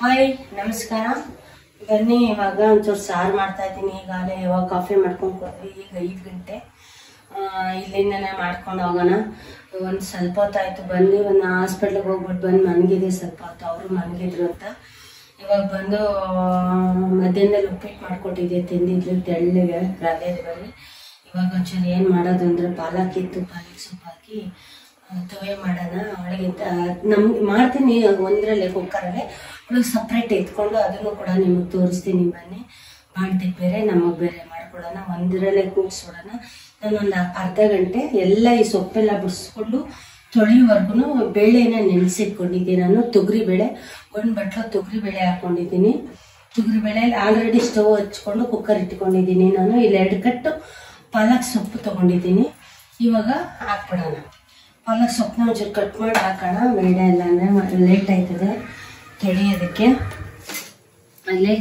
Hi ನಮಸ್ಕಾರ ಬನ್ನಿ ಇವಾಗ ಒಂಚೂರು ಸಾರು ಮಾಡ್ತಾ ಇದ್ದೀನಿ ಈಗಾಗಲೇ ಇವಾಗ ಕಾಫಿ ಮಾಡ್ಕೊಂಡು ಕೊಡ್ರಿ ಈಗ ಐದು ಗಂಟೆ ಆ, ಇಲ್ಲಿಂದನೇ ಮಾಡ್ಕೊಂಡು ಹೋಗೋಣ ಒಂದು ಸ್ವಲ್ಪ ಹೊತ್ತಾಯ್ತು ಬಂದು ಒಂದು ಹಾಸ್ಪಿಟ್ಲಿಗೆ ಹೋಗ್ಬಿಟ್ಟು ಬಂದು ಮನ್ಗಿದೆ ಸ್ವಲ್ಪ ಹೊತ್ತು ಅವರು ಮನ್ಗಿದ್ರು ಅಂತ ಇವಾಗ ಬಂದು ಆ, ಮಧ್ಯಾಹ್ನದಲ್ಲಿ ಉಪ್ಪಿಟ್ಟು ಮಾಡ್ಕೊಟ್ಟಿದ್ದೆ ತಿಂದಿದ್ರು ತೆಳ್ಳಗೆ ರವೆದು ಬನ್ನಿ ಇವಾಗ ಒಂಚೂರು ಏನು ಮಾಡೋದು ಅಂದರೆ ಪಾಲಕ್ ಇತ್ತು ಪಾಲಕ್ ಸೊಪ್ಪು ಹಾಕಿ ತವೆ ಮಾಡೋಣ ಅವಳಿಗಿಂತ ನಮ್ಗೆ ಮಾಡ್ತೀನಿ ಒಂದರಲ್ಲೇ ಕುಕ್ಕರಲ್ಲೇ ಅವಳಿಗೆ ಸಪ್ರೇಟ್ ಎತ್ಕೊಂಡು ಅದನ್ನು ಕೂಡ ನಿಮಗೆ ತೋರಿಸ್ತೀನಿ ಬನ್ನಿ ಬಾಣ್ತಿಗೆ ಬೇರೆ ನಮಗೆ ಬೇರೆ ಮಾಡ್ಕೊಡೋಣ ಒಂದರಲ್ಲೇ ಕೂಗಿಸ್ಬಿಡೋಣ ನಾನೊಂದು ಅರ್ಧ ಗಂಟೆ ಎಲ್ಲ ಈ ಸೊಪ್ಪೆಲ್ಲ ಬಿಡಿಸ್ಕೊಂಡು ತೊಳೆಯುವರೆಗೂ ಬೇಳೆನ ನೆನೆಸಿಟ್ಕೊಂಡಿದ್ದೀನಿ ನಾನು ತೊಗರಿ ಬೇಳೆ ಒಂದು ಬಟ್ಲು ತೊಗರಿ ಬೇಳೆ ಹಾಕ್ಕೊಂಡಿದ್ದೀನಿ ತೊಗರಿ ಬೇಳೆ ಆಲ್ರೆಡಿ ಸ್ಟವ್ ಹಚ್ಕೊಂಡು ಕುಕ್ಕರ್ ಇಟ್ಕೊಂಡಿದ್ದೀನಿ ನಾನು ಇಲ್ಲಿ ಎರಡು ಕಟ್ಟು ಪಾಲಕ್ ಸೊಪ್ಪು ತೊಗೊಂಡಿದ್ದೀನಿ ಇವಾಗ ಹಾಕ್ಬಿಡೋಣ ಪಾಲಕ್ ಸೊಪ್ಪನ್ನ ಒಂಚೂರು ಕಟ್ ಮಾಡಿ ಹಾಕೋಣ ಬೇಡ ಇಲ್ಲ ಅಂದರೆ ಲೇಟ್ ಆಯ್ತದೆ ತೊಳೆಯೋದಕ್ಕೆ ಅಲ್ಲೇ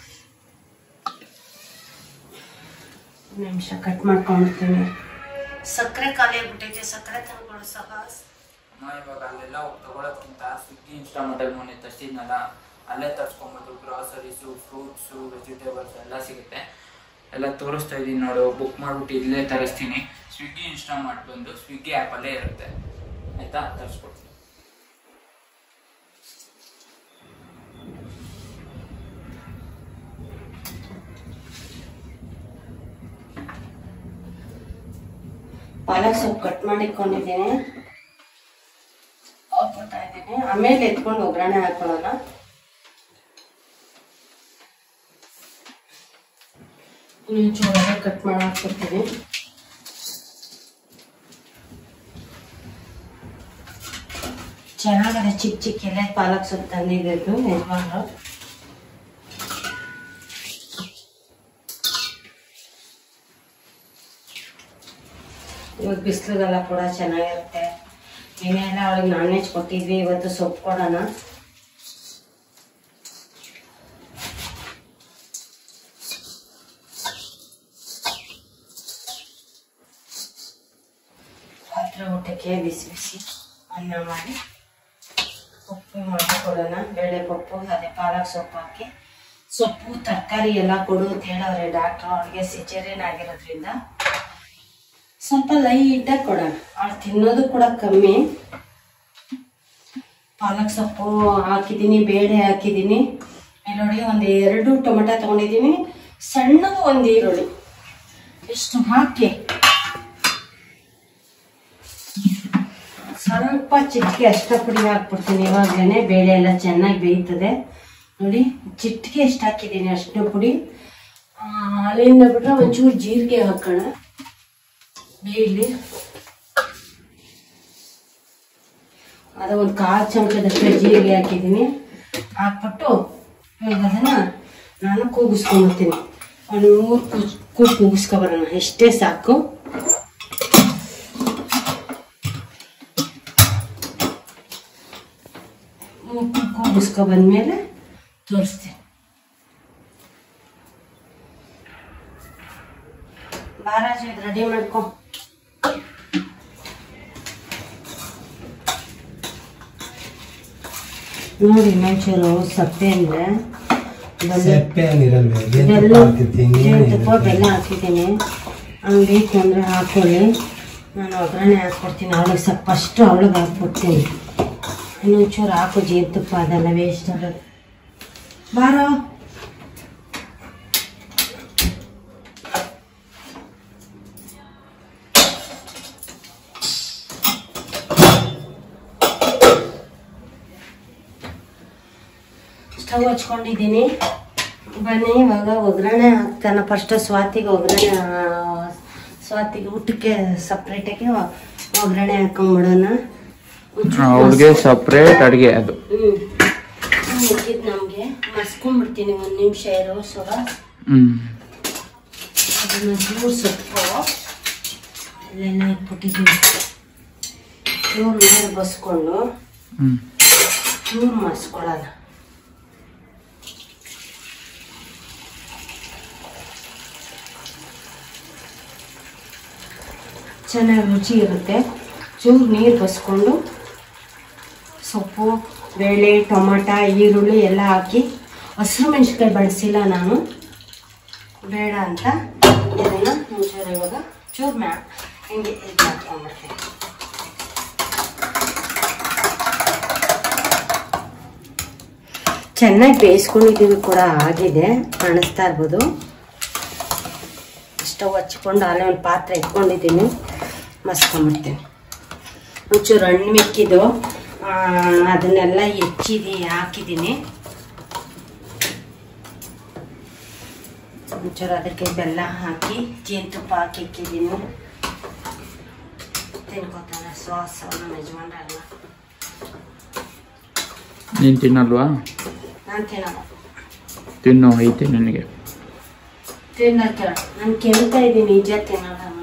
ಒಂದ್ ನಿಮಿಷ ಕಟ್ ಮಾಡ್ಕೊಂಡಿರ್ತೀನಿ ಸಕ್ಕರೆ ಖಾಲಿ ಆಗ್ಬಿಟ್ಟೈತೆ ಸಕ್ಕರೆ ತಂದ್ಕೊಡು ಸಹಾಸ್ ನಾ ಇವಾಗ ಅಲ್ಲೆಲ್ಲ ಹೋಗಿ ತಗೊಳಕ್ಕಿಂತ ಸ್ವಿಗ್ಗಿ ಇನ್ಸ್ಟಾಮಟಲ್ಲಿ ಮೊನ್ನೆ ತರಿಸಿದ್ನಲ್ಲ ಅಲ್ಲೇ ತರಿಸ್ಕೊಂಬೋದು ಗ್ರಾಸರೀಸು ಫ್ರೂಟ್ಸು ವೆಜಿಟೇಬಲ್ಸ್ ಎಲ್ಲ ಸಿಗುತ್ತೆ ಎಲ್ಲ ತೋರಿಸ್ತಾ ಇದ್ದೀನಿ ನೋಡು ಬುಕ್ ಮಾಡ್ಬಿಟ್ಟು ಇಲ್ಲೇ ತರಿಸ್ತೀನಿ ಸ್ವಿಗ್ಗಿ ಇನ್ಸ್ಟಾಮಾರ್ಟ್ ಬಂದು ಸ್ವಿಗ್ಗಿ ಆ್ಯಪಲ್ಲೇ ಇರುತ್ತೆ ಆಯಿತಾ ತರಿಸ್ಕೊಡ್ತೀನಿ ಪಾಲಕ್ ಸೊಪ್ಪು ಕಟ್ ಮಾಡಿಕೊಂಡಿದ್ದೀನಿ ಹಾಕ್ಬಿಡ್ತಾ ಇದ್ದೀನಿ ಆಮೇಲೆ ಎತ್ಕೊಂಡು ಒಗ್ಗರಣೆ ಹಾಕೊಳ್ಳೋಣ ಚೂರಾಗಿ ಕಟ್ ಮಾಡಿ ಹಾಕ್ಬಿಡ್ತೀನಿ ಚೆನ್ನಾಗದೆ ಚಿಕ್ಕ ಚಿಕ್ಕ ಎಲೆ ಪಾಲಕ್ ಸೊಪ್ಪು ತಂದಿದ್ದು ಯಜಮಾನ್ರು ಇವಾಗ ಬಿಸಿಲುಗೆಲ್ಲ ಕೂಡ ಚೆನ್ನಾಗಿರುತ್ತೆ ನಿನ್ನೆ ಎಲ್ಲ ಅವಳಿಗೆ ನಾನ್ ವೆಜ್ ಕೊಟ್ಟಿದ್ವಿ ಇವತ್ತು ಸೊಪ್ಪು ಕೊಡೋಣ ರಾತ್ರಿ ಊಟಕ್ಕೆ ಬಿಸಿ ಬಿಸಿ ಅನ್ನ ಮಾಡಿ ಉಪ್ಪು ಮಾಡಿ ಕೊಡೋಣ ಬೇಳೆ ಪಪ್ಪು ಅದೇ ಪಾಲಕ್ ಸೊಪ್ಪು ಹಾಕಿ ಸೊಪ್ಪು ತರಕಾರಿ ಎಲ್ಲ ಕೊಡು ಅಂತ ಹೇಳವ್ರೆ ಡಾಕ್ಟ್ರು ಅವ್ರಿಗೆ ಸಿಚೇರಿಯನ್ ಆಗಿರೋದ್ರಿಂದ ಸ್ವಲ್ಪ ಲೈಟಾಗಿ ಕೊಡೋಣ ಅವ್ಳು ತಿನ್ನೋದು ಕೂಡ ಕಮ್ಮಿ ಪಾಲಕ್ ಸೊಪ್ಪು ಹಾಕಿದ್ದೀನಿ ಬೇಳೆ ಹಾಕಿದ್ದೀನಿ ಈರುಳ್ಳಿ ಒಂದು ಎರಡು ಟೊಮೆಟೊ ತಗೊಂಡಿದ್ದೀನಿ ಸಣ್ಣದು ಒಂದು ಈರುಳ್ಳಿ ಇಷ್ಟು ಹಾಕಿ ಸ್ವಲ್ಪ ಚಿಟಿಕೆ ಅಷ್ಟ ಪುಡಿ ಹಾಕ್ಬಿಡ್ತೀನಿ ಇವಾಗಲೇ ಬೇಳೆ ಎಲ್ಲ ಚೆನ್ನಾಗಿ ಬೇಯ್ತದೆ ನೋಡಿ ಚಿಟಿಕೆ ಎಷ್ಟು ಹಾಕಿದ್ದೀನಿ ಅಷ್ಟು ಪುಡಿ ಆ, ಅಲ್ಲಿಂದ ಬಿಟ್ರೆ ಒಂಚೂರು ಜೀರಿಗೆ ಹಾಕೋಣ ಬೇಯಲಿ ಅದ ಒಂದು ಕಾಲು ಚಮಚದಷ್ಟು ಜೀರಿಗೆ ಹಾಕಿದ್ದೀನಿ ಹಾಕ್ಬಿಟ್ಟು ಇವಾಗ ಅದನ್ನ ನಾನು ಕೂಗಿಸ್ಕೊಂಡ್ಬಿಡ್ತೀನಿ ಒಂದು ಮೂರು ಕೂಸ್ ಕೂಗು ಕೂಗಿಸ್ಕೊಬರೋಣ ಎಷ್ಟೇ ಸಾಕು ಮೂರು ಕೂಗು ಕೂಗಿಸ್ಕೊ ಬಂದ್ಮೇಲೆ ತೋರಿಸ್ತೀನಿ ಬಾರಾಜು ಇದು ರೆಡಿ ಮಾಡ್ಕೊ ನೋಡಿ ಒಂಚೂರು ಸಪ್ಪೆ ಅಂದ್ರೆ ಬೆಲ್ಲ ಸೆಪ್ಪೆ ಏನಿರಲ್ವೇ ಬೆಲ್ಲ ಜೇನುತುಪ್ಪ ಹಾಕಿರ್ತೀನಿ ಜೇನುತುಪ್ಪ ಬೆಲ್ಲ ಹಾಕಿದ್ದೀನಿ ಹಂಗೆ ಬೇಕು ಅಂದರೆ ಹಾಕೊಳ್ಳಿ ನಾನು ಒಗ್ಗರಣೆ ಹಾಕ್ಕೊಡ್ತೀನಿ ಅವಳಿಗೆ ಸ್ವಲ್ಪ ಫಸ್ಟು ಅವಳಿಗೆ ಹಾಕ್ಬಿಡ್ತೀನಿ ಇನ್ನೊಂಚೂರು ಹಾಕು ಜೇನುತುಪ್ಪ ಅದೆಲ್ಲ ವೇಸ್ಟ್ ಆಗೋದು ಬಾರೋ ಸ್ಟವ್ ಹಚ್ಕೊಂಡಿದ್ದೀನಿ ಬನ್ನಿ ಇವಾಗ ಒಗ್ಗರಣೆ ಹಾಕ್ತಾನೆ ಫಸ್ಟ್ ಸ್ವಾತಿಗೆ ಒಗ್ಗರಣೆ ಆ, ಸ್ವಾತಿಗೆ ಊಟಕ್ಕೆ ಸಪ್ರೇಟಾಗಿ ಒಗ್ಗರಣೆ ಹಾಕೊಂಡ್ಬಿಡೋಣ ಅವ್ಳಿಗೆ ಸಪ್ರೇಟ್ ಅಡುಗೆ ಅದು ಹ್ಞೂ ಮುಗಿದ್ ನಮಗೆ ಮಸ್ಕೊಂಡ್ಬಿಡ್ತೀನಿ ಒಂದು ನಿಮಿಷ ಇರೋ ಸುರ ಹ್ಞೂ ಅದನ್ನು ಚೂರು ಸೊಪ್ಪು ಅಲ್ಲೆಲ್ಲ ಇಟ್ಬಿಟ್ಟಿದ್ದೀನಿ ಚೂರು ನೀರು ಬಸ್ಕೊಂಡು ಹ್ಞೂ ಚೂರು ಮಸ್ಕೊಳ್ಳೋಣ ಚೆನ್ನಾಗಿ ರುಚಿ ಇರುತ್ತೆ ಚೂರು ನೀರು ಬಸ್ಕೊಂಡು ಸೊಪ್ಪು ಬೇಳೆ ಟೊಮಾಟ ಈರುಳ್ಳಿ ಎಲ್ಲ ಹಾಕಿ ಹಸಿರು ಮೆಣಸಿನ್ಕಾಯಿ ಬಳಸಿಲ್ಲ ನಾನು ಬೇಡ ಅಂತ ಇದನ್ನು ಒಂಚೂರು ಇವಾಗ ಚೂರು ಮ್ಯಾ ಹಿಂಗೆ ಇದು ಮಾಡ್ಕೊಂಡ್ಬಿಡ್ತೀನಿ ಚೆನ್ನಾಗಿ ಬೇಯಿಸ್ಕೊಂಡಿದ್ದೀವಿ ಕೂಡ ಆಗಿದೆ ಕಾಣಿಸ್ತಾ ಇರ್ಬೋದು ಸ್ಟವ್ ಹಚ್ಕೊಂಡು ಅಲ್ಲೇ ಒಂದು ಪಾತ್ರೆ ಇಟ್ಕೊಂಡಿದ್ದೀನಿ ಮಸ್ಕೊಂಬಿಡ್ತೀನಿ ಒಂಚೂರು ಹಣ್ಣು ಮಿಕ್ಕಿದ್ದು ಆ, ಅದನ್ನೆಲ್ಲ ಹೆಚ್ಚಿದಿ ಹಾಕಿದ್ದೀನಿ ಒಂಚೂರು ಅದಕ್ಕೆ ಬೆಲ್ಲ ಹಾಕಿ ಜೇನುತುಪ್ಪ ಹಾಕಿ ಇಕ್ಕಿದ್ದೀನಿ ತಿನ್ಕೋತಾನೆ ಸಾಸ್ ನಮ್ಮ ಯಜಮಾನ್ರಲ್ಲ ನೀನು ತಿನ್ನಲ್ವಾ ನಾನು ತಿನ್ನಲ್ಲ ತಿನ್ನು ಐತೆ ನನಗೆ ತಿನ್ನಕ್ಕೆ ನಾನು ಕೇಳ್ತಾ ಇದ್ದೀನಿ ನಿಜ ತಿನ್ನಲ್ಲ ನಾನು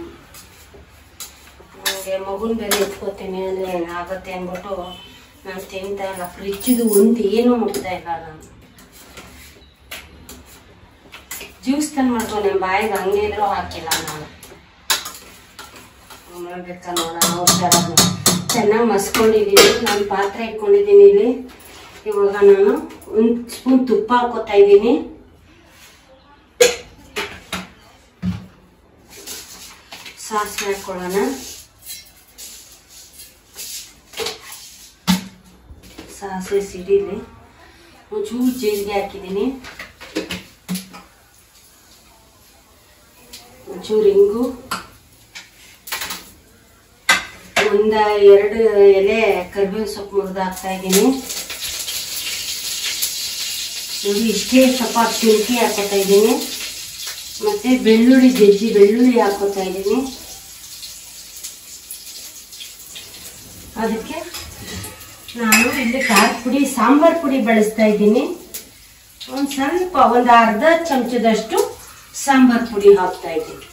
ನನಗೆ ಮಗುನ ಬೇರೆ ಎತ್ಕೋತೀನಿ ಅಂದರೆ ಏನಾಗುತ್ತೆ ಅಂದ್ಬಿಟ್ಟು ನಾನು ತಿಂತಾ ಇಲ್ಲ ಫ್ರಿಜ್ದು ಒಂದು ಏನು ಮುಟ್ತಾ ಇಲ್ಲ ನಾನು ಜ್ಯೂಸ್ ತಂದು ಮಾಡ್ಕೊಂಡು ಬಾಯಿಗೆ ಹಂಗೆ ಇದ್ರೂ ಹಾಕಿಲ್ಲ ನಾನು ನೋಡ್ಬೇಕಾ ನೋಡೋಣ ಹುಷಾರ ಚೆನ್ನಾಗಿ ಮಸ್ಕೊಂಡಿದ್ದೀನಿ ನಾನು ಪಾತ್ರೆ ಇಟ್ಕೊಂಡಿದ್ದೀನಿ ಇಲ್ಲಿ ಇವಾಗ ನಾನು ಒಂದು ಸ್ಪೂನ್ ತುಪ್ಪ ಹಾಕೋತಾ ಇದ್ದೀನಿ ಸಾಸಿವೆ ಹಾಕೊಳ್ಳೋಣ ಸಾಸಿವೆ ಸಿಡಿಲಿ ಒಂಚೂರು ಜೀರಿಗೆ ಹಾಕಿದ್ದೀನಿ ಒಂಚೂರು ಹಿಂಗು ಒಂದ ಎರಡು ಎಲೆ ಕರಿಬೇವಿನ ಸೊಪ್ಪು ಮುರಿದು ಹಾಕ್ತಾ ಇದ್ದೀನಿ ನೋಡಿ ಇಷ್ಟೇ ಸ್ವಲ್ಪ ಶುಂಠಿ ಹಾಕೋತಾ ಇದ್ದೀನಿ ಮತ್ತೆ ಬೆಳ್ಳುಳ್ಳಿ ಜಜ್ಜಿ ಬೆಳ್ಳುಳ್ಳಿ ಹಾಕೋತಾ ಇದ್ದೀನಿ ಅದಕ್ಕೆ ನಾನು ಇಲ್ಲಿ ಖಾರದ ಪುಡಿ ಸಾಂಬಾರ್ ಪುಡಿ ಬಳಸ್ತಾ ಇದ್ದೀನಿ ಒಂದು ಸ್ವಲ್ಪ ಒಂದು ಅರ್ಧ ಚಮಚದಷ್ಟು ಸಾಂಬಾರ್ ಪುಡಿ ಹಾಕ್ತಾ ಇದ್ದೀನಿ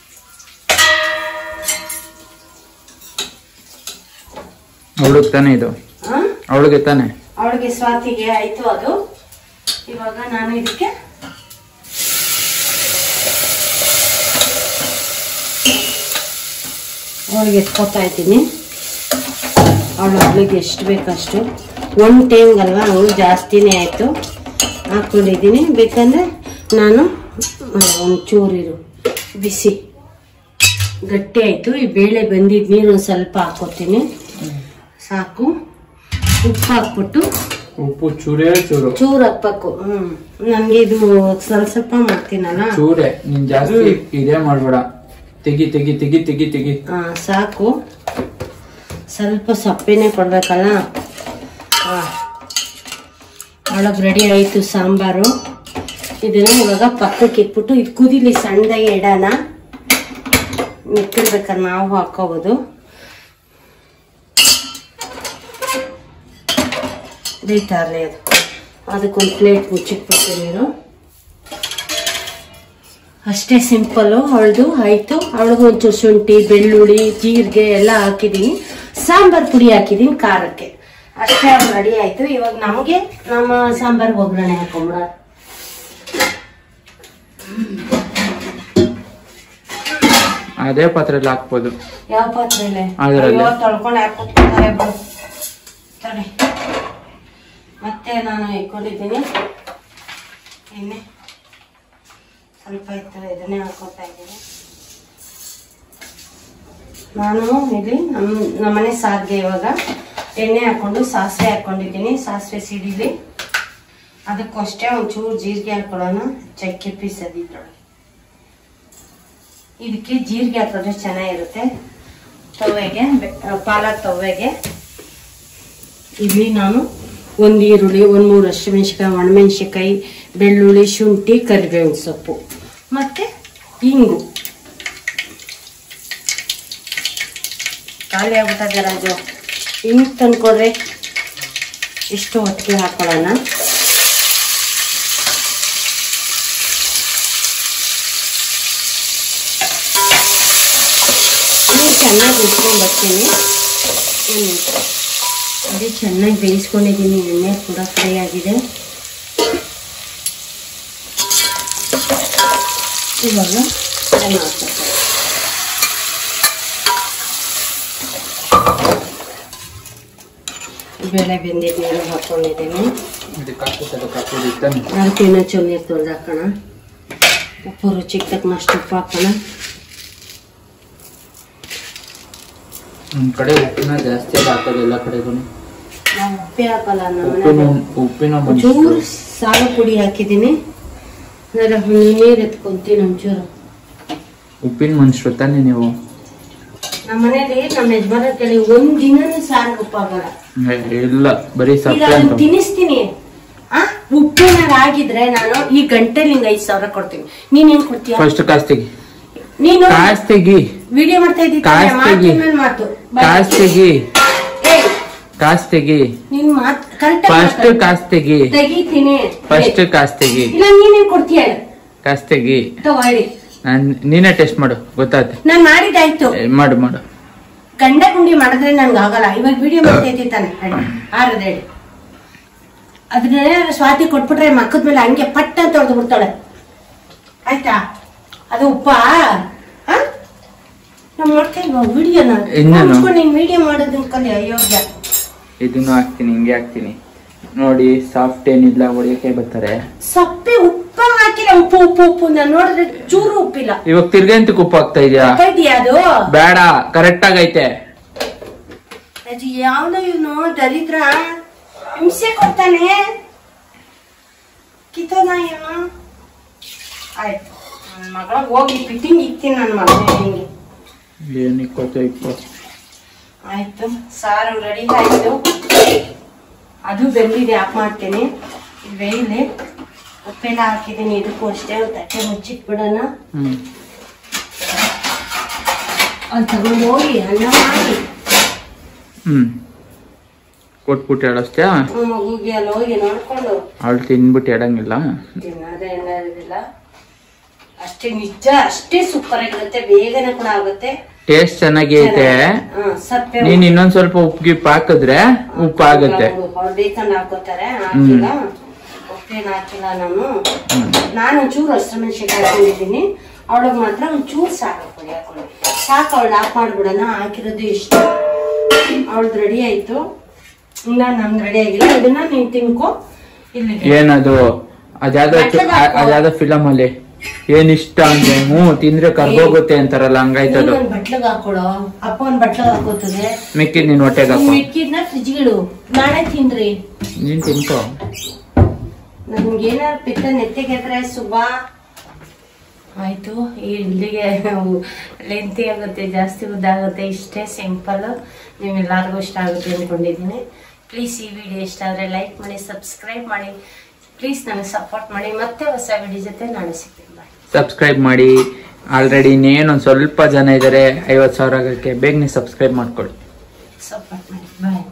ಅವಳಿಗೆ ತಾನೇ ಇದು ಆ? ಅವಳಿಗೆ ತಾನೇ ಅವಳಿಗೆ ಸ್ವಾತಿಗೆ ಆಯ್ತು ಅದು ಇವಾಗ ನಾನು ಇದಕ್ಕೆ ಅವಳಿಗೆ ಎತ್ಕೋತಾ ಇದ್ದೀನಿ ಅವಳು ಅವಳಿಗೆ ಎಷ್ಟು ಬೇಕಷ್ಟು ಒಂದು ಟೈಮ್ಗಲ್ವಾ ಅವಳು ಜಾಸ್ತಿನೇ ಆಯಿತು ಹಾಕ್ಕೊಂಡಿದ್ದೀನಿ ಬೇಕಂದರೆ ನಾನು ಒಂದು ಚೂರಿರು ಬಿಸಿ ಗಟ್ಟಿ ಆಯಿತು ಈ ಬೇಳೆ ಬಂದಿದ್ದು ನೀರು ಒಂದು ಸ್ವಲ್ಪ ಹಾಕ್ಕೊತೀನಿ ಸಾಕು ಉಪ್ಪು ಹಾಕ್ಬಿಟ್ಟು ಉಪ್ಪು ಚೂರೇ ಚೂರು ಚೂರು ಹಾಕ್ಬೇಕು ಹ್ಮ್ ನನಗೆ ಇದು ಸ್ವಲ್ಪ ಸ್ವಲ್ಪ ಮಾಡ್ತೀನಲ್ಲ ಚೂರೇ ನೀನ್ ಜಾಸ್ತಿ ಇದೇ ಮಾಡ್ಬೇಡ ತೆಗಿ ತೆಗಿ ತೆಗಿ ತೆಗಿ ತೆಗಿ ಆ, ಸಾಕು ಸ್ವಲ್ಪ ಸಪ್ಪೆನೆ ಕೊಡ್ಬೇಕಲ್ಲ ಒಳಗೆ ರೆಡಿ ಆಯಿತು ಸಾಂಬಾರು ಇದನ್ನ ಇವಾಗ ಪಕ್ಕಕ್ಕೆ ಇಟ್ಬಿಟ್ಟು ಇದು ಕುದಿಲಿ ಸಣ್ಣದಾಗಿ ಇಡೋಣ ಮಿಕ್ಕಿರ್ಬೇಕಾದ್ರೆ ನಾವು ಹಾಕೋಬೋದು ಬೇಯ್ತಾರಲಿ ಅದು ಅದಕ್ಕೊಂದು ಪ್ಲೇಟ್ ಮುಚ್ಚಿಟ್ಬಿಡ್ತೀನಿ ನೀರು ಅಷ್ಟೇ ಸಿಂಪಲ್ಲು ಅವಳದು ಆಯಿತು ಅವಳಿಗೂ ಒಂಚೂರು ಶುಂಠಿ ಬೆಳ್ಳುಳ್ಳಿ ಜೀರಿಗೆ ಎಲ್ಲ ಹಾಕಿದ್ದೀನಿ ಸಾಂಬಾರ್ ಪುಡಿ ಹಾಕಿದ್ದೀನಿ ಖಾರಕ್ಕೆ ಅಷ್ಟೇ ಅವ್ರು ರೆಡಿ ಆಯಿತು ಇವಾಗ ನಮಗೆ ನಮ್ಮ ಸಾಂಬಾರ್ ಒಗ್ಗರಣೆ ಹಾಕೊಂಬಿಡ ಅದೇ ಪಾತ್ರೆಯಲ್ಲಿ ಹಾಕ್ಬೋದು ಯಾವ ಪಾತ್ರೆಲೆ ಅದ್ರಲ್ಲೇ. ಅಯ್ಯೋ ತೊಳ್ಕೊಂಡು ಯಾಕೆ ಕೂತ್ಕೊತಾರೆ ಬಿಡು ತಡಿ ಮತ್ತೆ ನಾನು ಇಟ್ಕೊಂಡಿದ್ದೀನಿ ಎಣ್ಣೆ ಸ್ವಲ್ಪ ಇತ್ತು ಇದನ್ನೇ ಹಾಕೊತಾ ಇದ್ದೀನಿ ನಾನು ಇಲ್ಲಿ ನಮ್ಮ ನಮ್ಮನೆ ಸಾರಿಗೆ ಇವಾಗ ಎಣ್ಣೆ ಹಾಕೊಂಡು ಸಾಸಿವೆ ಹಾಕೊಂಡಿದ್ದೀನಿ ಸಾಸಿವೆ ಸಿಡಿಲಿ ಅದಕ್ಕೂ ಅಷ್ಟೇ ಒಂಚೂರು ಜೀರಿಗೆ ಹಾಕೊಳ್ಳೋಣ ಚಕ್ಕೆ ಪೀಸ್ ಅದಿದ್ರೊಳಗೆ ಇದಕ್ಕೆ ಜೀರಿಗೆ ಹಾಕಿದ್ರೆ ಚೆನ್ನಾಗಿರುತ್ತೆ ತವೆಗೆ ಬೆ- ಆ, ಪಾಲಕ್ ತವೆಗೆ ಇಲ್ಲಿ ನಾನು ಒಂದು ಈರುಳ್ಳಿ ಒಂದು ಮೂರು ಹಸಿಮೆಣ್ಸಿಕಾಯಿ ಒಣಮೆಣ್ಸಿಕಾಯಿ ಬೆಳ್ಳುಳ್ಳಿ ಶುಂಠಿ ಕರಿಬೇವಿನ ಸೊಪ್ಪು ಮತ್ತೆ ಹಿಂಗು ಖಾಲಿ ಆಗ್ಬಿಟ್ಟದೆ ರಾಜು ಹಿಂಗೆ ತಂದ್ಕೊಡ್ರಿ ಇಷ್ಟು ಹೊತ್ತಿಗೆ ಹಾಕೊಳ್ಳೋಣ ನೀವು ಚೆನ್ನಾಗಿ ಉಟ್ಕೊಂಡು ಬರ್ತೀನಿ ಒಂದು ನಿಮಿಷ ಅದೇ ಚೆನ್ನಾಗಿ ಬೇಯಿಸ್ಕೊಂಡಿದ್ದೀನಿ ಎಣ್ಣೆ ಕೂಡ ಫ್ರೈ ಆಗಿದೆ ಇವಾಗ ಫ್ರೈ ಮಾಡ್ಕೊಳ್ತೀನಿ ಬೇಳೆ ಬೆಂದಿದ್ದು ನೀರು ಹಾಕ್ಕೊಂಡಿದ್ದೀನಿ ಇದಕ್ಕೆ ಹಾಕ್ಬಿಟ್ಟು ಹಾಕೋದು ಇತ್ತಾನೆ ಅದಕ್ಕೆ ಇನ್ನೂ ಚೂರು ನೀರು ತೊಳೆದು ಹಾಕೋಣ ಉಪ್ಪು ರುಚಿಗೆ ತಕ್ಕನಷ್ಟು ಉಪ್ಪು ಹಾಕೋಣ ನಮ್ಮ ಕಡೆ ಉಪ್ಪಿನ ಜಾಸ್ತಿ ಎಲ್ಲ ಹಾಕೋದು ಎಲ್ಲ ಕಡೆಗೂ ನಾವು ಉಪ್ಪೇ ಹಾಕಲ್ಲ ನಮ್ಮ ಉಪ್ಪಿನ ಮನೆಯಲ್ಲಿ. ಉಪ್ಪಿನ ಒಂಚೂರು ಮನುಷ್ಯರು ಸಾರು ಪುಡಿ ಹಾಕಿದ್ದೀನಿ ಅದರ ನೀರು ಎತ್ಕೊಂತೀನಿ ಒಂಚೂರು ಉಪ್ಪಿನ ಮನುಷ್ಯರು ತಾನೇ ನೀವು ನಮ್ಮ ಮನೇಲಿ ನಮ್ಮ ಯಜಮಾನ ಕೇಳಿ ಒಂದ್ ದಿನನೂ ಸಾರು ಉಪ್ಪು ಹಾಕಲ್ಲ ಏ, ಇಲ್ಲ ಬರೀ ಈಗ ಸಪ್ಪೆ ಅದನ್ನ ಅಂತ ತಿನ್ನಿಸ್ತೀನಿ ಆ ಉಪ್ಪೇನಾರ ಆಗಿದ್ರೆ ನಾನು ಈ ಗಂಟೆಲಿ ಹಿಂಗ್ ಐದ್ ಸಾವಿರ ಕೊಡ್ತೀನಿ ನೀನ್ ಏನ್ ಕೊಡ್ತೀಯ ಫಸ್ಟ್ ಕಾಸು ತೆಗಿ ನೀನು ಕಾಸು ತೆಗಿ ವಿಡಿಯೋ ಮಾಡ್ತಾ ಕಾಸ್ ತೆಗಿ. ಇದ್ದೀನಿ ಮಾತು ಬಾಯ್. ಕಾಸು ತೆಗಿ ಏಯ್, ಕಾಸು ತೆಗಿ ನಿನ್ ಮಾತ್ ಕರೆಕ್ಟ್ ಫಸ್ಟ್ ಕಾಸು ತೆಗಿ ತೆಗಿತೀನಿ ಫಸ್ಟ್ ಕಾಸು ತೆಗಿ ಇಲ್ಲ ನೀನೇನ್ ಕೊಡ್ತೀಯ ಕಾಸು ತೆಗಿ ತಗೊಳ್ಳಿ ನಾನ್ ನೀನೇ ಟೆಸ್ಟ್ ಮಾಡು ಗೊತ್ತಾಯ್ತು ನಾನ್ ಮಾಡಿದಾಯ್ತು ಏ, ಮಾಡು ಮಾಡು ಗಂಡ ಗುಂಡಿ ಮಾಡಿದ್ರೆ ನನ್ಗೆ ಆಗಲ್ಲ ಇವಾಗ ವಿಡಿಯೋ ಮಾಡ್ತಾ ಇದ್ದಿ ತಾನೆ ಆರದ ಹೇಳಿ ಅದನ್ನ ಸ್ವಾತಿ ಕೊಟ್ಬಿಟ್ರೆ ಮಕ್ಕದ ಮೇಲೆ ಹಂಗೆ ಪಟ್ಟ ಅಂತ ಹೊಡೆದು ಬಿಡ್ತಾಳೆ ಆಯ್ತಾ ಅದು ಉಪ್ಪ ನಾವು ನೋಡ್ತಾ ಇಲ್ವಾ ವಿಡಿಯೋನ ಇನ್ನೇನು? ನೀನ್ ವಿಡಿಯೋ ಮಾಡೋದನ್ನ ಕಲಿ ಅಯೋಗ್ಯ ಇದನ್ನು ಹಾಕ್ತೀನಿ ಹಿಂಗೆ ಹಾಕ್ತೀನಿ ನೋಡಿ ಸಾಫ್ಟ್ ಏನಿಲ್ಲ ಹೊಡಿಯಕ್ಕೆ ಬರ್ತಾರೆ ಸಪ್ಪೆ ಉಪ್ಪ ಹಾಕಿಲ್ಲ ಉಪ್ಪು ಉಪ್ಪು ಉಪ್ಪು ನಾನು ನೋಡಿದ್ರೆ ಚೂರು ಉಪ್ಪಿಲ್ಲ ಇವಾಗ ತಿರ್ಗಾ ಎಂತ ಉಪ್ಪು ಹಾಕ್ತಾ ಇದೆಯಾ ಇದೆಯಾ ಅದು ಬೇಡ ಕರೆಕ್ಟ್ ಆಗೈತೆ ಅಜ್ಜಿ ಯಾವ್ದೋ ಇವನು ದರಿದ್ರ ಹಿಂಸೆ ಕೊಡ್ತಾನೆ ಕಿತ್ತೋದ ಇವನು ಆಯ್ತು ನನ್ನ ಮಗಳ ಹೋಗಿ ಫಿಟ್ಟಿಂಗ್ ಇಕ್ತೀನಿ ನನ್ನ ಮಗನಿಗೆ ಹಿಂಗೆ ಏನು ಇಪ್ಪತ್ತು ಇಪ್ಪತ್ತು ಆಯ್ತು ಸಾರು ರೆಡಿ ಆಯ್ತು ಅದು ಬೆಂದಿದೆ ಆಫ್ ಮಾಡ್ತೀನಿ ಇದು ಬೇಯಲಿ ಉಪ್ಪೆಲ್ಲ ಹಾಕಿದ್ದೀನಿ ಇದಕ್ಕೂ ಅಷ್ಟೇ ಒಂದ್ ತಟ್ಟೆ ಮುಚ್ಚಿಟ್ಬಿಡೋಣ ಹ್ಮ್ ಅಲ್ಲಿ ತಗೊಂಡು ಹೋಗಿ ಅನ್ನ ಮಾಡಿ ಹ್ಮ್ ಕೊಟ್ಬಿಟ್ಟು ಹೇಳಷ್ಟೇ ಆ ಮಗುಗೆ ಅಲ್ಲಿ ಹೋಗಿ ನೋಡ್ಕೊಂಡು ಅವಳು ತಿನ್ಬಿಟ್ಟು ಹೇಳಂಗಿಲ್ಲ ತಿನ್ನೋದೇ ಏನಾಗೋದಿಲ್ಲ ಅಷ್ಟೇ ನಿಜ ಅಷ್ಟೇ ಸೂಪರ್ ಆಗಿರುತ್ತೆ ಬೇಗನೆ ಕೂಡ ಆಗುತ್ತೆ ಟೇಸ್ಟ್ ಚೆನ್ನಾಗಿ ಐತೆ ಹಾ, ಸಪ್ಪೆ ನೀನ್ ಇನ್ನೊಂದ್ ಸ್ವಲ್ಪ ಉಪ್ಪು ಗಿಪ್ಪು ಹಾಕಿದ್ರೆ ಉಪ್ಪು ಆಗುತ್ತೆ ಅವ್ರು ಬೇಕಂದ್ರೆ ಹಾಕೋತಾರೆ ಹಾಕಿಲ್ಲ ಉಪ್ಪೇನು ಹಾಕಿಲ್ಲ ನಾನು ನಾನು ಒಂಚೂರು ಹಸಿರು ಮೆಣಸಿನ್ಕಾಯಿ ಹಾಕೊಂಡಿದ್ದೀನಿ ಅವಳಿಗೆ ಮಾತ್ರ ಒಂಚೂರು ಸಾಕು ಪುಡಿ ಹಾಕೊಂಡು ಸಾಕು ಅವಳು ಆಫ್ ಮಾಡ್ಬಿಡೋಣ ಹಾಕಿರೋದು ಇಷ್ಟ ಅವಳದು ರೆಡಿ ಆಯ್ತು ಇನ್ನ ನಮ್ದು ರೆಡಿ ಆಗಿಲ್ಲ ಇದನ್ನ ನೀನ್ ತಿನ್ಕೋ ಇಲ್ಲಿಗೆ ಏನದು ಅದ್ಯಾವ್ದೋ ಬಟ್ಟೆಗೆ ಹಾಕೋ. ಅದ್ಯಾವ್ದೋ ಫಿಲಮ್ ಅಲ್ಲಿ ಏನ್ ಇಷ್ಟ ಅಂದ್ರೆ ಹ್ಞೂ ತಿಂದ್ರೆ ಕರ್ಗೋಗುತ್ತೆ ಅಂತಾರಲ್ಲ ಹಂಗಾಯ್ತದು ಒಂದ್ ಬಟ್ಲಗ್ ಹಾಕೊಳೋ ಅಪ್ಪ ಒಂದ್ ಬಟ್ಲಗ್ ಹಾಕೋತದೆ ಮಿಕ್ಕಿದ್ ನೀನ್ ಹೊಟ್ಟೆಗೆ ಹಾಕೋ ಮಿಕ್ಕಿದ್ನ ಫ್ರಿಜ್ಗಿಡು ನಾಳೆ ತಿನ್ರಿ ನೀನ್ ತಿನ್ಕೋ ನನ್ಗೇನಾದ್ರು ಪಿತ್ತ ನೆತ್ತಿಗೆ ಹತ್ರ ಸುಬಾ ಆಯ್ತು ಇಲ್ಲಿಗೆ ಲೆಂತಿ ಆಗುತ್ತೆ ಜಾಸ್ತಿ ಉದ್ದ ಆಗುತ್ತೆ ಇಷ್ಟೇ ಸಿಂಪಲ್ ನಿಮ್ಮೆಲ್ಲರಿಗೂ ಇಷ್ಟ ಆಗುತ್ತೆ ಅಂದ್ಕೊಂಡಿದ್ದೀನಿ ಪ್ಲೀಸ್ ಈ ವಿಡಿಯೋ ಇಷ್ಟ ಆದರೆ ಲೈಕ್ ಮಾಡಿ ಸಬ್ಸ್ಕ್ರೈಬ್ ಮಾಡಿ ಪ್ಲೀಸ್ ನನಗೆ ಸಪೋರ್ಟ್ ಮಾಡಿ ಮತ್ತೆ ಹೊಸ ವಿಡಿಯೋ ಜೊತೆ ನಾಳೆ ಸಿಗ್ತೀನಿ ಬಾಯ್ ಸಬ್ಸ್ಕ್ರೈಬ್ ಮಾಡಿ ಆಲ್ರೆಡಿ ಇನ್ನೇನೊಂದ್ ಸ್ವಲ್ಪ ಜನ ಇದಾರೆ ಐವತ್ ಸಾವಿರ ಆಗಕ್ಕೆ ಬೇಗನೆ ಸಬ್ಸ್ಕ್ರೈಬ್ ಮಾಡ್ಕೊಳ್ಳಿ ಸಪೋರ್ಟ್ ಮಾಡಿ ಬಾಯ್